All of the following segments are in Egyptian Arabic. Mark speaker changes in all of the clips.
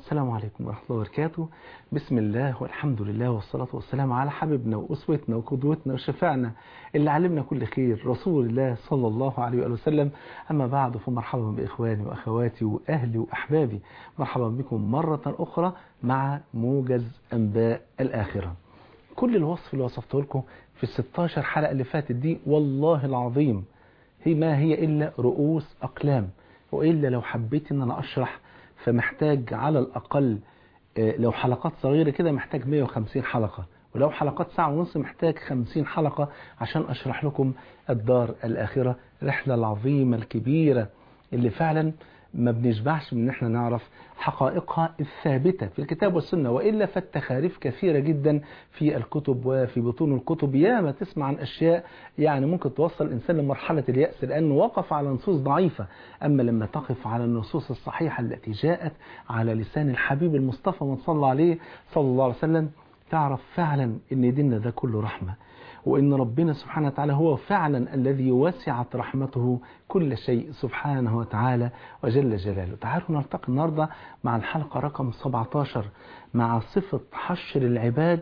Speaker 1: السلام عليكم ورحمة الله وبركاته بسم الله والحمد لله والصلاة والسلام على حبيبنا وأسوتنا وقدوتنا وشفعنا اللي علمنا كل خير رسول الله صلى الله عليه وآله وسلم أما بعد فمرحبا بإخواني وأخواتي وأهلي وأحبابي مرحبا بكم مرة أخرى مع موجز أنباء الآخرة كل الوصف اللي وصفته لكم في الستاشر حلقة اللي فاتت دي والله العظيم هي ما هي إلا رؤوس أقلام وإلا لو حبيت أن أنا أشرح فمحتاج على الأقل لو حلقات صغيرة كده محتاج 150 حلقة ولو حلقات ساعة ونص محتاج 50 حلقة عشان أشرح لكم الدار الآخرة الرحلة العظيمة الكبيرة اللي فعلا ما بنشبعش من ان احنا نعرف حقائقها الثابتة في الكتاب والسنة وإلا فالتخاريف كثيرة جدا في الكتب وفي بطون الكتب ياما تسمع عن أشياء يعني ممكن توصل الإنسان لمرحلة اليأس لأنه وقف على نصوص ضعيفة أما لما تقف على النصوص الصحيحة التي جاءت على لسان الحبيب المصطفى من صلى عليه صلى الله عليه وسلم تعرف فعلا ان ديننا ده كله رحمة وإن ربنا سبحانه وتعالى هو فعلا الذي وسعت رحمته كل شيء سبحانه وتعالى وجل جلاله تعالوا نلتقي النهاردة مع الحلقة رقم 17 مع صفة حشر العباد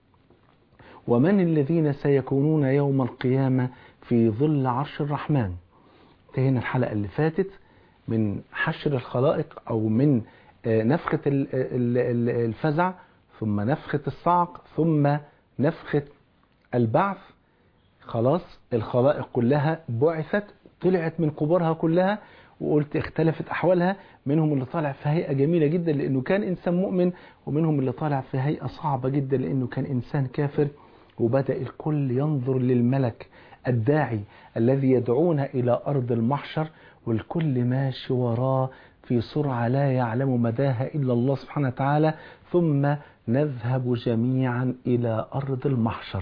Speaker 1: ومن الذين سيكونون يوم القيامة في ظل عرش الرحمن انتهينا الحلقة اللي فاتت من حشر الخلائق أو من نفخة الفزع ثم نفخة الصعق ثم نفخة البعث خلاص الخلائق كلها بعثت طلعت من قبورها كلها وقلت اختلفت أحوالها منهم اللي طالع في هيئة جميلة جدا لأنه كان إنسان مؤمن ومنهم اللي طالع في هيئة صعبة جدا لأنه كان إنسان كافر وبدأ الكل ينظر للملك الداعي الذي يدعونا إلى أرض المحشر والكل ماشي وراه في سرعة لا يعلم مداها إلا الله سبحانه وتعالى ثم نذهب جميعا إلى أرض المحشر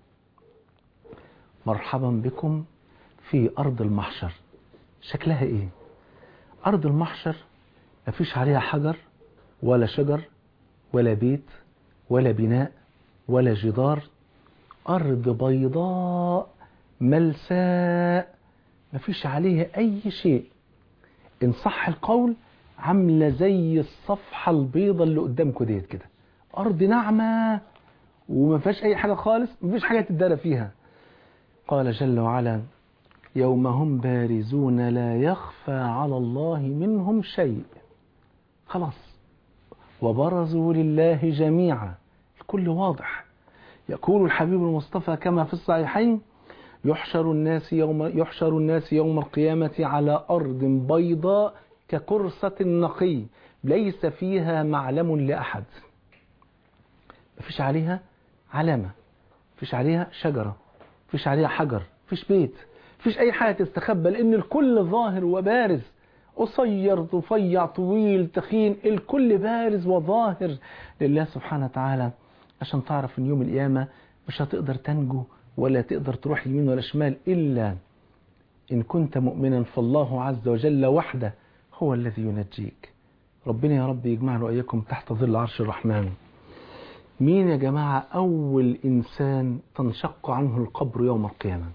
Speaker 1: مرحبا بكم في أرض المحشر شكلها إيه أرض المحشر مفيش عليها حجر ولا شجر ولا بيت ولا بناء ولا جدار أرض بيضاء ملساء مفيش عليها أي شيء إن صح القول عاملة زي الصفحة البيضة اللي قدامكم ديت كده أرض ناعمة وما فيهاش أي حاجة خالص مفيش حاجة تتدرى فيها قال جل وعلا يوم هم بارزون لا يخفى على الله منهم شيء خلاص وبرزوا لله جميعا الكل واضح يقول الحبيب المصطفى كما في الصحيحين يحشر الناس يوم يحشر الناس يوم القيامة على أرض بيضاء كقرصة نقي ليس فيها معلم لأحد مفيش عليها علامة مفيش عليها شجرة مفيش عليها حجر مفيش بيت مفيش أي حاجة تستخبى لأن الكل ظاهر وبارز قصير رفيع طويل تخين الكل بارز وظاهر لله سبحانه وتعالى عشان تعرف ان يوم القيامة مش هتقدر تنجو ولا تقدر تروح يمين ولا شمال إلا إن كنت مؤمنا فالله عز وجل وحده هو الذي ينجيك ربنا يا رب يجمعنا وإياكم تحت ظل عرش الرحمن مين يا جماعة أول إنسان تنشق عنه القبر يوم القيامة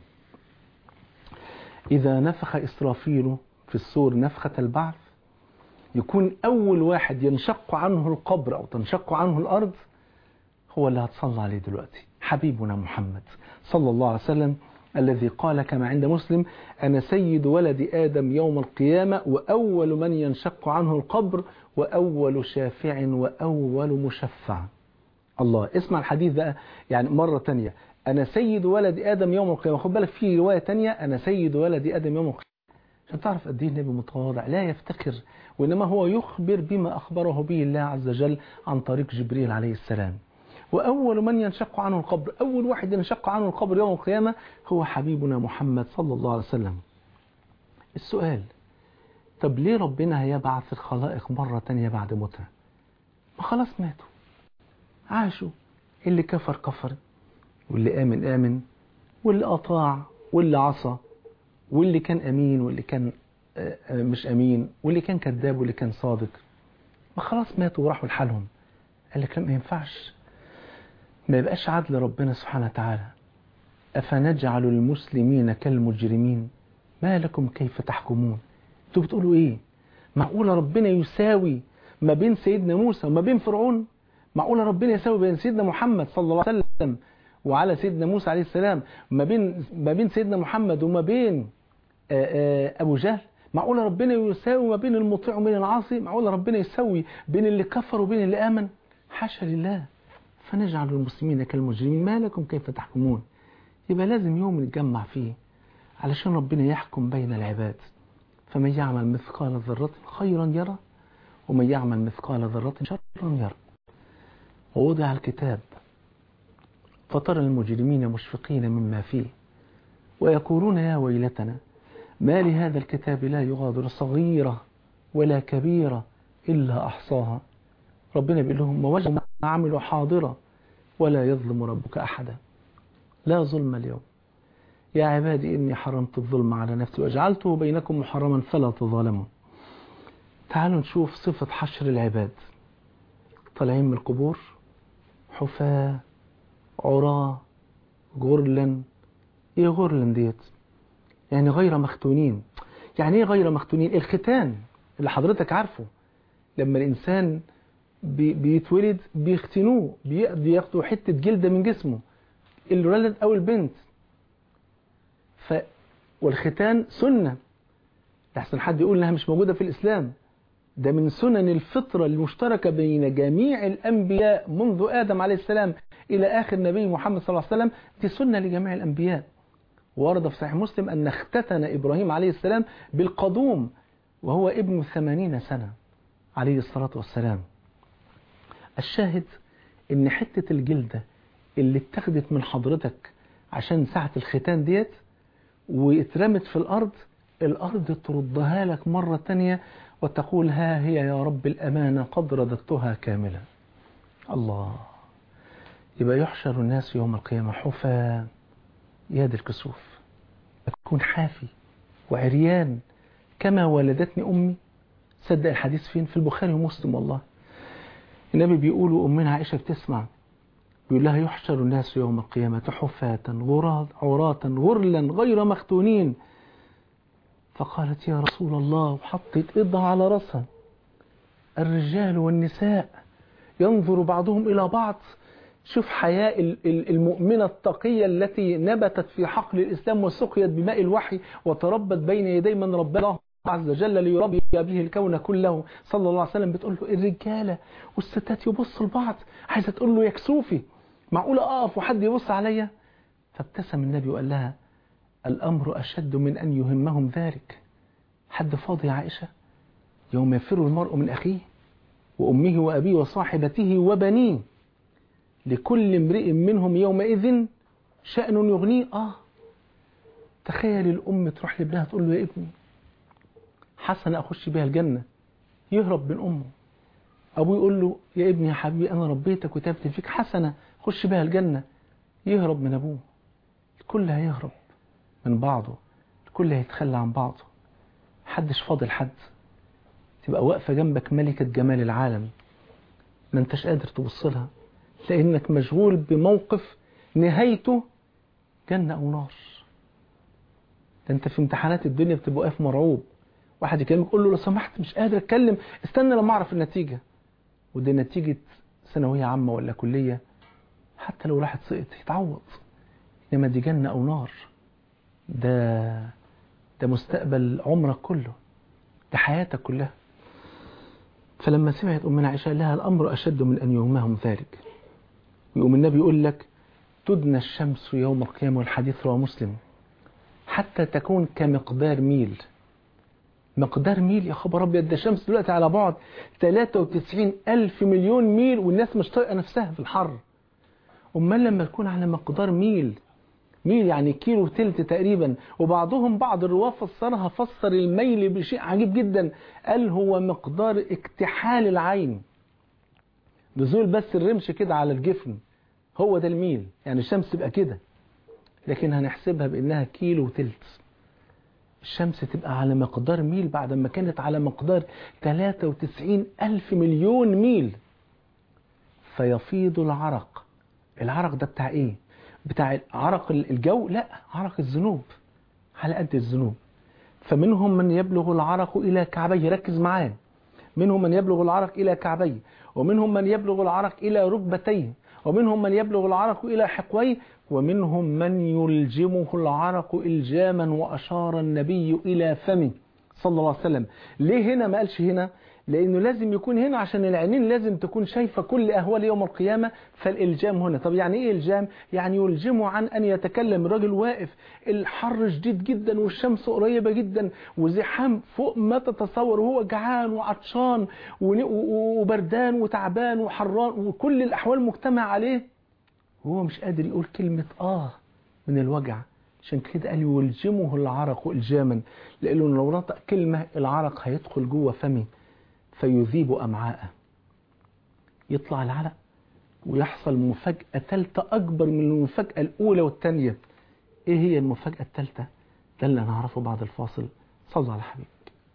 Speaker 1: إذا نفخ إسرافيل في السور نفخة البعث يكون أول واحد ينشق عنه القبر أو تنشق عنه الأرض هو اللي هتصلى عليه دلوقتي حبيبنا محمد صلى الله عليه وسلم الذي قال كما عند مسلم أنا سيد ولد آدم يوم القيامة وأول من ينشق عنه القبر وأول شافع وأول مشفع الله اسمع الحديث بقى يعني مرة تانية أنا سيد ولد آدم يوم القيامة خد بالك في رواية تانية أنا سيد ولد آدم يوم القيامة عشان تعرف قد ايه النبي متواضع لا يفتخر وإنما هو يخبر بما أخبره به الله عز وجل عن طريق جبريل عليه السلام وأول من ينشق عنه القبر أول واحد ينشق عنه القبر يوم القيامة هو حبيبنا محمد صلى الله عليه وسلم السؤال طب ليه ربنا هيبعث الخلائق مرة تانية بعد موتها ما خلاص ماتوا عاشوا اللي كفر كفر واللي آمن آمن واللي أطاع واللي عصى واللي كان أمين واللي كان مش أمين واللي كان كذاب واللي كان صادق ما خلاص ماتوا وراحوا لحالهم قال لك لا ما ينفعش ما يبقاش عدل ربنا سبحانه وتعالى أفنجعل المسلمين كالمجرمين ما لكم كيف تحكمون انتوا بتقولوا ايه معقولة ربنا يساوي ما بين سيدنا موسى وما بين فرعون معقول ربنا يساوي بين سيدنا محمد صلى الله عليه وسلم وعلى سيدنا موسى عليه السلام ما بين ما بين سيدنا محمد وما بين أبو جهل معقول ربنا يساوي ما بين المطيع وبين العاصي معقول ربنا يساوي بين اللي كفر وبين اللي آمن حاشا لله فنجعل المسلمين كالمجرمين ما لكم كيف تحكمون يبقى لازم يوم نتجمع فيه علشان ربنا يحكم بين العباد فمن يعمل مثقال ذرة خيرا يرى ومن يعمل مثقال ذرة شرا يرى ووضع الكتاب فترى المجرمين مشفقين مما فيه ويقولون يا ويلتنا ما لهذا الكتاب لا يغادر صغيرة ولا كبيرة إلا أحصاها ربنا بيقول لهم ووجدوا ما عملوا حاضرة ولا يظلم ربك أحدا لا ظلم اليوم يا عبادي إني حرمت الظلم على نفسي وجعلته بينكم محرما فلا تظالموا تعالوا نشوف صفة حشر العباد طالعين من القبور حفاة عراة غرلا ايه غرلا ديت يعني غير مختونين يعني ايه غير مختونين الختان اللي حضرتك عارفه لما الانسان بي بيتولد بيختنوه بياخدوا حتة جلدة من جسمه الولد او البنت ف والختان سنة لحسن حد يقول انها مش موجودة في الاسلام ده من سنن الفطرة المشتركة بين جميع الأنبياء منذ آدم عليه السلام إلى آخر نبي محمد صلى الله عليه وسلم دي سنة لجميع الأنبياء ورد في صحيح مسلم أن اختتن إبراهيم عليه السلام بالقدوم وهو ابن ثمانين سنة عليه الصلاة والسلام الشاهد ان حتة الجلدة اللي اتخذت من حضرتك عشان ساعة الختان ديت واترمت في الأرض الأرض تردها لك مرة تانية وتقول ها هي يا رب الأمانة قد رددتها كاملة الله يبقى يحشر الناس يوم القيامة حفا يد الكسوف أكون حافي وعريان كما ولدتني أمي صدق الحديث فين في البخاري ومسلم والله النبي بيقول وأمنا عائشة بتسمع بيقول لها يحشر الناس يوم القيامة حفاة عراة غرلا غير مختونين فقالت يا رسول الله وحطت إيدها على رأسها الرجال والنساء ينظر بعضهم إلى بعض شوف حياء المؤمنة التقية التي نبتت في حقل الإسلام وسقيت بماء الوحي وتربت بين يدي من ربنا عز وجل ليربي به الكون كله صلى الله عليه وسلم بتقول له الرجالة والستات يبصوا لبعض عايزة تقول له يكسوفي معقولة أقف وحد يبص عليا فابتسم النبي وقال لها الأمر أشد من أن يهمهم ذلك حد فاضي يا عائشة يوم يفر المرء من أخيه وأمه وأبيه وصاحبته وبنيه لكل امرئ منهم يومئذ شأن يغنيه آه تخيل الأم تروح لابنها تقول له يا ابني حسنة أخش بها الجنة يهرب من أمه أبوه يقول له يا ابني يا حبيبي أنا ربيتك وتابت فيك حسنة خش بها الجنة يهرب من أبوه الكل هيهرب من بعضه الكل هيتخلى عن بعضه حدش فاضل حد تبقى واقفة جنبك ملكة جمال العالم ما انتش قادر تبص لها لأنك مشغول بموقف نهايته جنة أو نار ده انت في امتحانات الدنيا بتبقى واقف مرعوب واحد يكلمك يقول له لو سمحت مش قادر اتكلم استنى لما اعرف النتيجة ودي نتيجة ثانوية عامة ولا كلية حتى لو واحد سقط يتعوض انما دي جنة او نار ده ده مستقبل عمرك كله ده حياتك كلها فلما سمعت أمنا عائشة لها الأمر أشد من أن يومهم ذلك ويقوم النبي يقول لك تدنى الشمس يوم القيامة والحديث رواه مسلم حتى تكون كمقدار ميل مقدار ميل يا خبر أبيض ده الشمس دلوقتي على بعد 93 ألف مليون ميل والناس مش طايقة نفسها في الحر أمال لما تكون على مقدار ميل ميل يعني كيلو تلت تقريبا وبعضهم بعض الرواه فسرها فسر الميل بشيء عجيب جدا قال هو مقدار اكتحال العين نزول بس الرمش كده على الجفن هو ده الميل يعني الشمس تبقى كده لكن هنحسبها بانها كيلو تلت الشمس تبقى على مقدار ميل بعد ما كانت على مقدار 93 ألف مليون ميل فيفيض العرق العرق ده بتاع ايه بتاع عرق الجو لا عرق الذنوب على قد الذنوب فمنهم من يبلغ العرق إلى كعبيه ركز معاه منهم من يبلغ العرق إلى كعبيه ومنهم من يبلغ العرق إلى ركبتيه ومنهم من يبلغ العرق إلى حقويه ومنهم من يلجمه العرق إلجاما وأشار النبي إلى فمه صلى الله عليه وسلم ليه هنا ما قالش هنا لأنه لازم يكون هنا عشان العينين لازم تكون شايفة كل أهوال يوم القيامة فالإلجام هنا طب يعني إيه إلجام؟ يعني يلجمه عن أن يتكلم الراجل واقف الحر شديد جدا والشمس قريبة جدا وزحام فوق ما تتصور وهو جعان وعطشان وبردان وتعبان وحران وكل الأحوال مجتمع عليه وهو مش قادر يقول كلمة آه من الوجع عشان كده قال يلجمه العرق إلجاما لأنه لو نطق كلمة العرق هيدخل جوه فمه فيذيب أمعاءه يطلع العرق ويحصل مفاجأة ثالثة أكبر من المفاجأة الأولى والثانية إيه هي المفاجأة الثالثة؟ ده اللي هنعرفه بعد الفاصل صلوا على حبيبك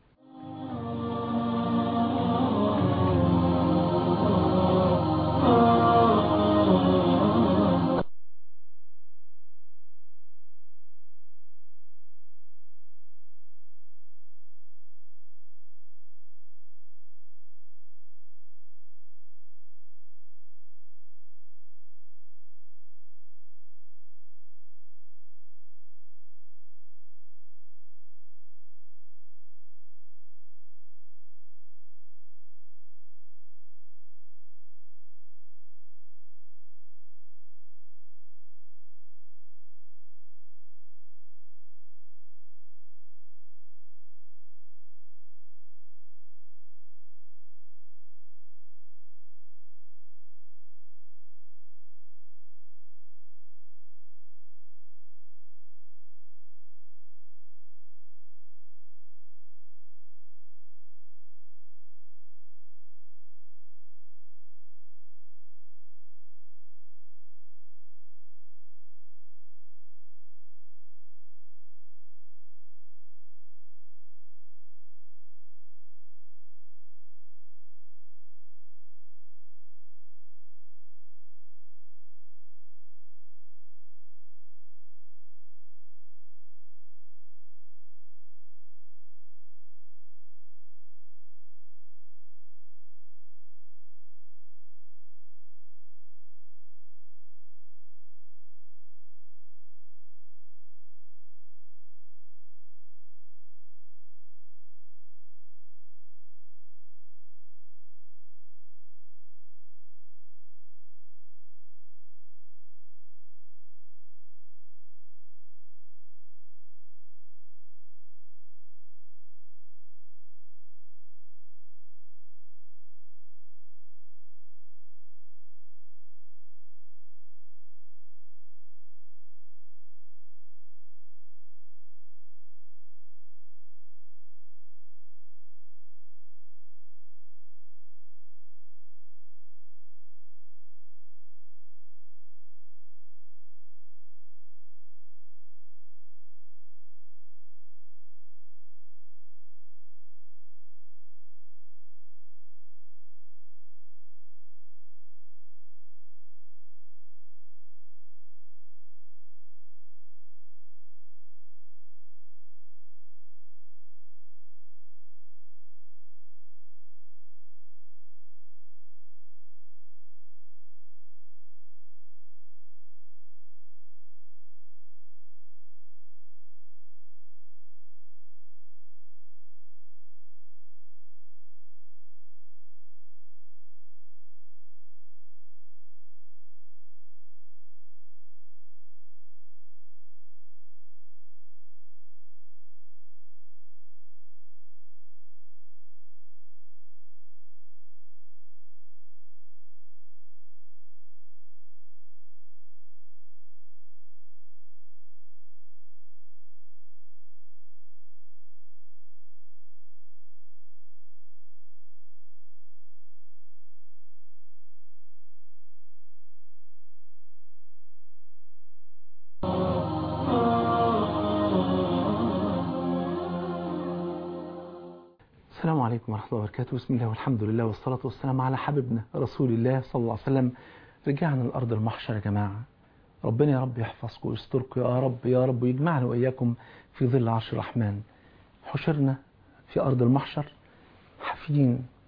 Speaker 1: السلام عليكم ورحمة الله وبركاته بسم الله والحمد لله والصلاة والسلام على حبيبنا رسول الله صلى الله عليه وسلم رجعنا الأرض المحشر يا جماعة ربنا يا رب يحفظكم ويستركم يا رب يا رب ويجمعنا وإياكم في ظل عرش الرحمن حشرنا في أرض المحشر حافين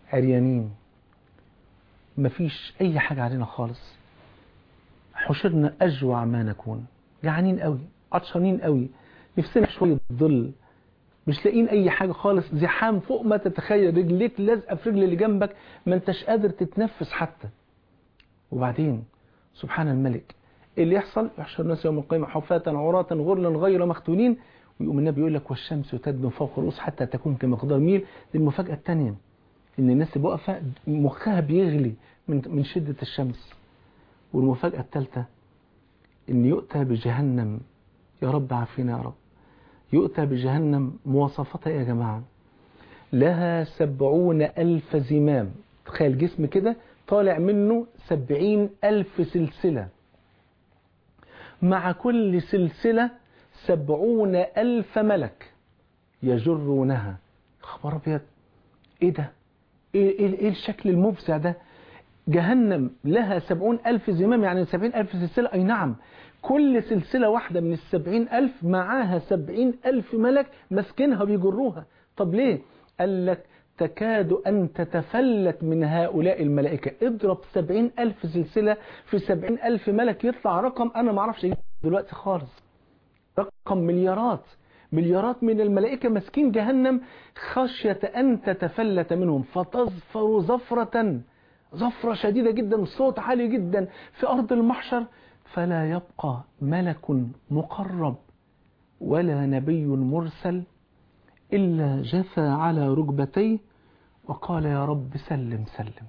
Speaker 1: عريانين مفيش أي حاجة علينا خالص حشرنا أجوع ما نكون جعانين قوي عطشانين قوي نفسنا شوية ظل مش لاقيين أي حاجة خالص زحام فوق ما تتخيل رجليك لازقة في رجل اللي جنبك ما انتش قادر تتنفس حتى وبعدين سبحان الملك اللي يحصل يحشر الناس يوم القيامة حفاة عراة غرلا غير مختونين ويقوم النبي يقول لك والشمس تدنو فوق الرؤوس حتى تكون كمقدار ميل دي المفاجأة الثانية ان الناس اللي واقفة مخها بيغلي من من شدة الشمس والمفاجأة الثالثة ان يؤتى بجهنم يا رب عافينا يا رب يؤتى بجهنم مواصفتها يا جماعة لها سبعون ألف زمام تخيل جسم كده طالع منه سبعين ألف سلسلة مع كل سلسلة سبعون ألف ملك يجرونها خبر أبيض إيه ده إيه, إيه, إيه الشكل المفزع ده جهنم لها سبعون ألف زمام يعني سبعين ألف سلسلة أي نعم كل سلسلة واحدة من السبعين ألف معاها سبعين ألف ملك مسكنها بيجروها طب ليه قال لك تكاد أن تتفلت من هؤلاء الملائكة اضرب سبعين ألف سلسلة في سبعين ألف ملك يطلع رقم أنا معرفش دلوقتي خالص رقم مليارات مليارات من الملائكة مسكين جهنم خشية أن تتفلت منهم فتظفر زفرة زفرة شديدة جدا صوت عالي جدا في أرض المحشر فلا يبقى ملك مقرب ولا نبي مرسل إلا جثى على ركبتيه وقال يا رب سلم سلم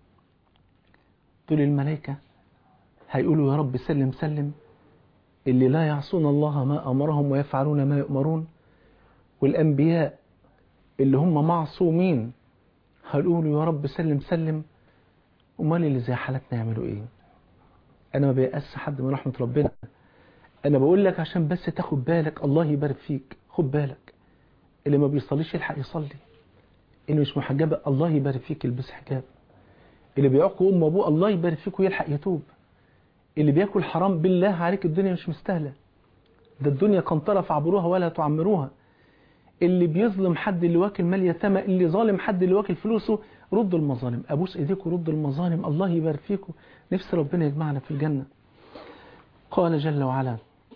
Speaker 1: دول الملائكة هيقولوا يا رب سلم سلم اللي لا يعصون الله ما أمرهم ويفعلون ما يؤمرون والأنبياء اللي هم معصومين هيقولوا يا رب سلم سلم امال اللي زي حالتنا يعملوا ايه انا ما بيأس حد من رحمة ربنا انا بقول لك عشان بس تاخد بالك الله يبارك فيك خد بالك اللي ما بيصليش يلحق يصلي اللي مش محجبة الله يبارك فيك يلبس حجاب اللي بيعق امه وابوه الله يبارك فيك ويلحق يتوب اللي بياكل حرام بالله عليك الدنيا مش مستاهله ده الدنيا قنطرة فاعبروها ولا تعمروها اللي بيظلم حد اللي واكل مال يتامى اللي ظالم حد اللي واكل فلوسه ردوا المظالم ابوس ايديكم ردوا المظالم الله يبارك فيكم نفس ربنا يجمعنا في الجنة قال جل وعلا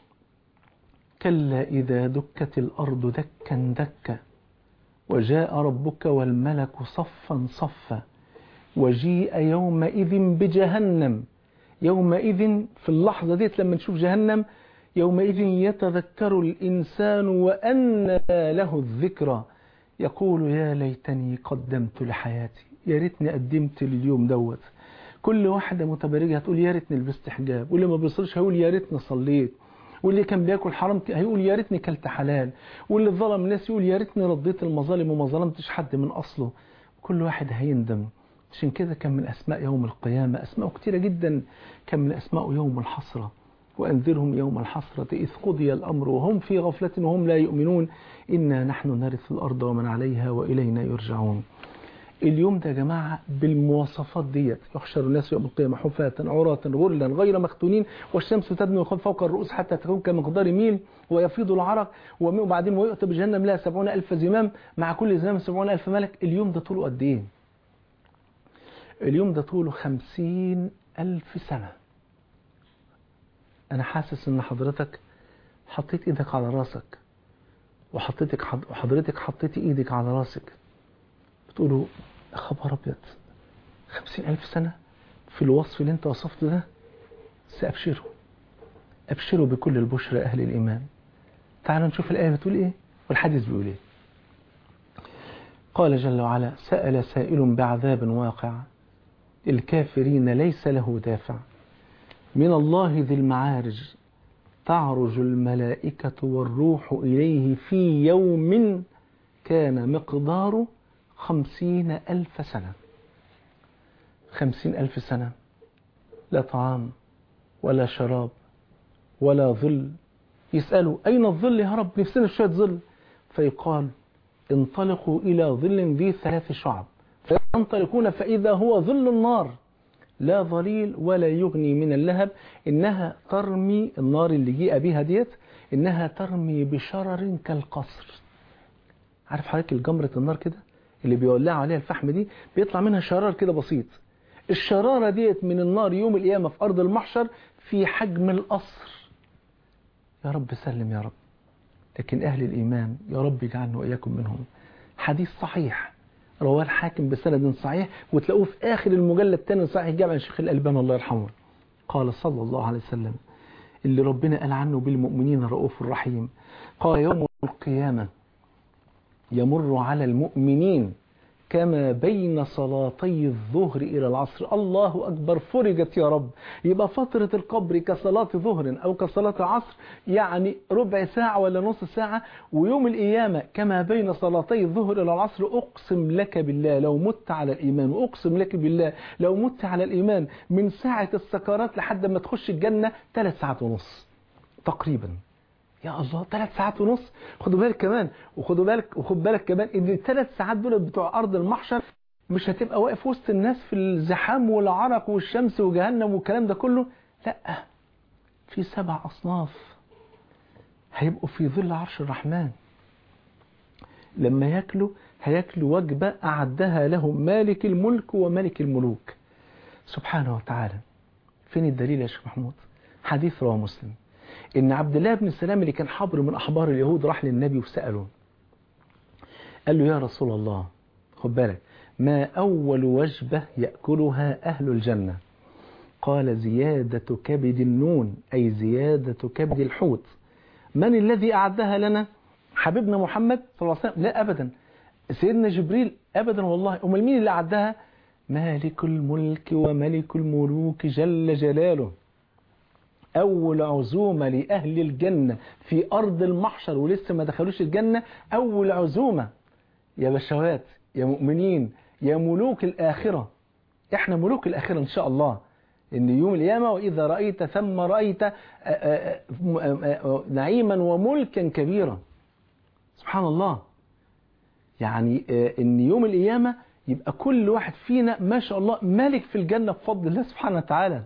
Speaker 1: كلا إذا دكت الأرض دكا دكا وجاء ربك والملك صفا صفا وجيء يومئذ بجهنم يومئذ في اللحظة ديت لما نشوف جهنم يومئذ يتذكر الإنسان وأن له الذكرى يقول يا ليتني قدمت لحياتي يا ريتني قدمت لليوم دوت كل واحدة متبرجة هتقول يا ريتني لبست حجاب واللي ما بيصلش هيقول يا ريتني صليت واللي كان بياكل حرام هيقول يا ريتني كلت حلال واللي ظلم الناس يقول يا ريتني رديت المظالم وما ظلمتش حد من أصله كل واحد هيندم عشان كده كان من أسماء يوم القيامة أسماء كتيرة جدا كان من أسماء يوم الحسرة وأنذرهم يوم الحسرة إذ قضي الأمر وهم في غفلة وهم لا يؤمنون إنا نحن نرث الأرض ومن عليها وإلينا يرجعون اليوم ده يا جماعة بالمواصفات ديت يحشر الناس يوم القيامة حفاة عراة غرلا غير مختونين والشمس تدنو فوق الرؤوس حتى تكون كمقدار ميل ويفيض العرق وبعدين ويؤتى بجهنم لها سبعون ألف زمام مع كل زمام سبعون ألف ملك اليوم ده طوله قد إيه اليوم ده طوله خمسين ألف سنة أنا حاسس إن حضرتك حطيت إيدك على راسك وحطيتك وحضرتك حطيتي إيدك على راسك بتقولوا خبر أبيض خمسين ألف سنة في الوصف اللي أنت وصفته ده سأبشروا أبشروا بكل البشرى أهل الإيمان تعالوا نشوف الآية بتقول إيه والحديث بيقول إيه قال جل وعلا سأل سائل بعذاب واقع الكافرين ليس له دافع من الله ذي المعارج تعرج الملائكة والروح إليه في يوم كان مقداره خمسين ألف سنة خمسين ألف سنة لا طعام ولا شراب ولا ظل يسألوا أين الظل يا رب نفسنا شوية ظل فيقال انطلقوا إلى ظل ذي ثلاث شعب فينطلقون فإذا هو ظل النار لا ظليل ولا يغني من اللهب إنها ترمي النار اللي جيء بها ديت إنها ترمي بشرر كالقصر عارف حضرتك الجمرة النار كده اللي بيولعوا عليها الفحم دي بيطلع منها شرار كده بسيط الشرارة ديت من النار يوم القيامة في أرض المحشر في حجم القصر يا رب سلم يا رب لكن أهل الإيمان يا رب اجعلنا وإياكم منهم حديث صحيح رواه الحاكم بسند صحيح وتلاقوه في آخر المجلد الثاني صحيح جامع الشيخ الألباني الله يرحمه قال صلى الله عليه وسلم اللي ربنا قال عنه بالمؤمنين الرؤوف الرحيم قال يوم القيامة يمر على المؤمنين كما بين صلاتي الظهر إلى العصر الله أكبر فرجت يا رب يبقى فترة القبر كصلاة ظهر أو كصلاة عصر يعني ربع ساعة ولا نص ساعة ويوم القيامة كما بين صلاتي الظهر إلى العصر أقسم لك بالله لو مت على الإيمان وأقسم لك بالله لو مت على الإيمان من ساعة السكرات لحد ما تخش الجنة ثلاث ساعات ونص تقريبا يا الله ثلاث ساعات ونص خدوا بالك كمان وخدوا بالك وخد بالك كمان ان الثلاث ساعات دول بتوع ارض المحشر مش هتبقى واقف وسط الناس في الزحام والعرق والشمس وجهنم والكلام ده كله لا في سبع اصناف هيبقوا في ظل عرش الرحمن لما ياكلوا هياكلوا وجبة أعدها لهم مالك الملك وملك الملوك سبحانه وتعالى فين الدليل يا شيخ محمود حديث رواه مسلم ان عبد الله بن السلام اللي كان حبر من احبار اليهود راح للنبي وساله قال له يا رسول الله خد بالك ما اول وجبه ياكلها اهل الجنه قال زياده كبد النون اي زياده كبد الحوت من الذي اعدها لنا حبيبنا محمد صلى الله عليه وسلم لا ابدا سيدنا جبريل ابدا والله امال مين اللي اعدها مالك الملك وملك الملوك جل جلاله أول عزومة لأهل الجنة في أرض المحشر ولسه ما دخلوش الجنة أول عزومة يا بشوات يا مؤمنين يا ملوك الآخرة إحنا ملوك الآخرة إن شاء الله إن يوم القيامة وإذا رأيت ثم رأيت نعيما وملكا كبيرا سبحان الله يعني إن يوم القيامة يبقى كل واحد فينا ما شاء الله ملك في الجنة بفضل الله سبحانه وتعالى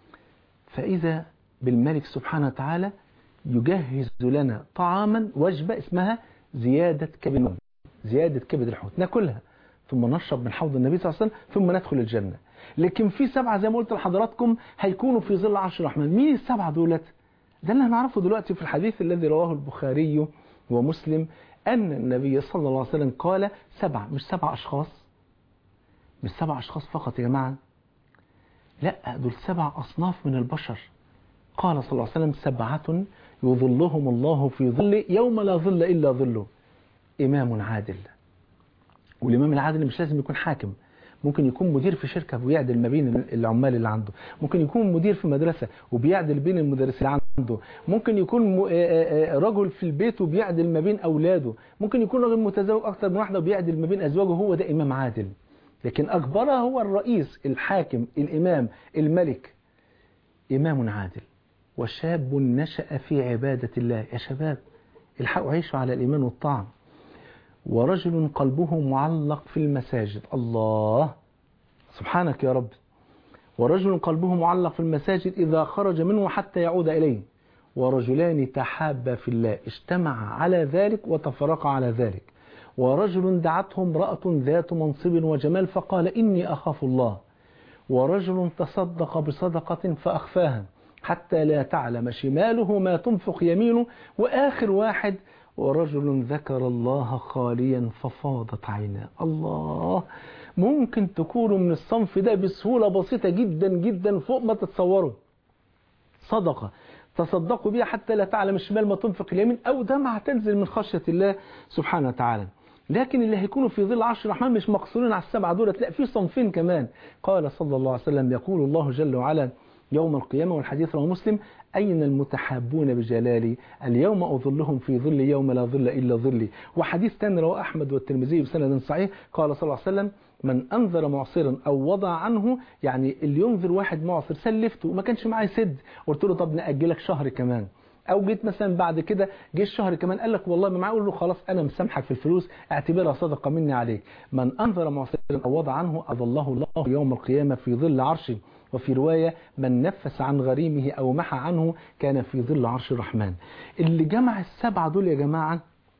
Speaker 1: فإذا بالملك سبحانه وتعالى يجهز لنا طعاما وجبة اسمها زيادة كبد زيادة كبد الحوت ناكلها ثم نشرب من حوض النبي صلى الله عليه وسلم ثم ندخل الجنة لكن في سبعة زي ما قلت لحضراتكم هيكونوا في ظل عرش الرحمن مين السبعة دولت ده اللي هنعرفه دلوقتي في الحديث الذي رواه البخاري ومسلم أن النبي صلى الله عليه وسلم قال سبعة مش سبع أشخاص مش سبع أشخاص فقط يا جماعة لا دول سبع أصناف من البشر قال صلى الله عليه وسلم سبعة يظلهم الله في ظل يوم لا ظل إلا ظله إمام عادل والإمام العادل مش لازم يكون حاكم ممكن يكون مدير في شركة ويعدل ما بين العمال اللي عنده ممكن يكون مدير في مدرسة وبيعدل بين المدرسين اللي عنده ممكن يكون رجل في البيت وبيعدل ما بين أولاده ممكن يكون رجل متزوج أكثر من واحدة وبيعدل ما بين أزواجه هو ده إمام عادل لكن أكبرها هو الرئيس الحاكم الإمام الملك إمام عادل وشاب نشأ في عبادة الله يا شباب الحقوا عيشوا على الإيمان والطاعة ورجل قلبه معلق في المساجد الله سبحانك يا رب ورجل قلبه معلق في المساجد إذا خرج منه حتى يعود إليه ورجلان تحابا في الله اجتمع على ذلك وتفرقا على ذلك ورجل دعته امرأة ذات منصب وجمال فقال إني أخاف الله ورجل تصدق بصدقة فأخفاها حتى لا تعلم شماله ما تنفق يمينه وآخر واحد ورجل ذكر الله خاليا ففاضت عيناه الله ممكن تكونوا من الصنف ده بسهولة بسيطة جدا جدا فوق ما تتصوروا صدقة تصدقوا بها حتى لا تعلم الشمال ما تنفق اليمين أو دمعة تنزل من خشية الله سبحانه وتعالى لكن اللي هيكونوا في ظل عرش الرحمن مش مقصورين على السبعة دول لا في صنفين كمان قال صلى الله عليه وسلم يقول الله جل وعلا يوم القيامة والحديث رواه مسلم أين المتحابون بجلالي اليوم أظلهم في ظل يوم لا ظل إلا ظلي وحديث ثاني رواه أحمد والترمذي بسند صحيح قال صلى الله عليه وسلم من أنذر معصرا أو وضع عنه يعني اللي ينذر واحد معصر سلفته وما كانش معاه سد قلت له طب نأجلك شهر كمان او جيت مثلا بعد كده جه الشهر كمان قال لك والله ما معاه اقول له خلاص انا مسامحك في الفلوس اعتبرها صدقه مني عليك من انذر معصرا او وضع عنه اظله الله يوم القيامه في ظل عرشه وفي رواية من نفس عن غريمه أو محى عنه كان في ظل عرش الرحمن اللي جمع السبعة دول يا جماعة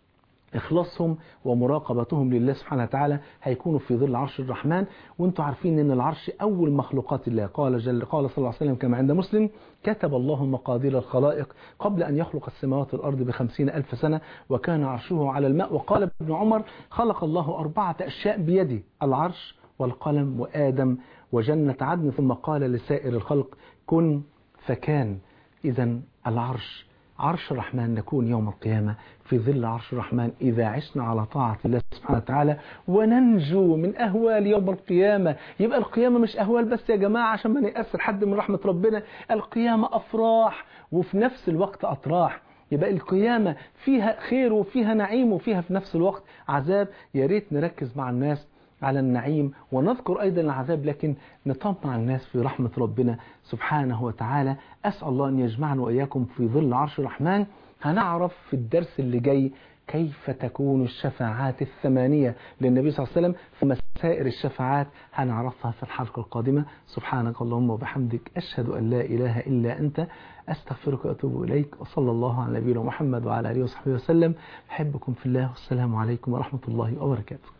Speaker 1: إخلاصهم ومراقبتهم لله سبحانه وتعالى هيكونوا في ظل عرش الرحمن وانتم عارفين ان العرش أول مخلوقات الله قال جل قال صلى الله عليه وسلم كما عند مسلم كتب الله مقادير الخلائق قبل أن يخلق السماوات والأرض بخمسين ألف سنة وكان عرشه على الماء وقال ابن عمر خلق الله أربعة أشياء بيده العرش والقلم وآدم وجنة عدن ثم قال لسائر الخلق كن فكان إذا العرش عرش الرحمن نكون يوم القيامة في ظل عرش الرحمن إذا عشنا على طاعة الله سبحانه وتعالى وننجو من أهوال يوم القيامة يبقى القيامة مش أهوال بس يا جماعة عشان ما نيأس حد من رحمة ربنا القيامة أفراح وفي نفس الوقت أطراح يبقى القيامة فيها خير وفيها نعيم وفيها في نفس الوقت عذاب يا ريت نركز مع الناس على النعيم ونذكر أيضا العذاب لكن نطمع الناس في رحمة ربنا سبحانه وتعالى أسأل الله أن يجمعنا وإياكم في ظل عرش الرحمن هنعرف في الدرس اللي جاي كيف تكون الشفاعات الثمانية للنبي صلى الله عليه وسلم ثم سائر الشفاعات هنعرفها في الحلقة القادمة سبحانك اللهم وبحمدك أشهد أن لا إله إلا أنت أستغفرك وأتوب إليك وصلى الله على نبينا محمد وعلى آله وصحبه وسلم أحبكم في الله والسلام عليكم ورحمة الله وبركاته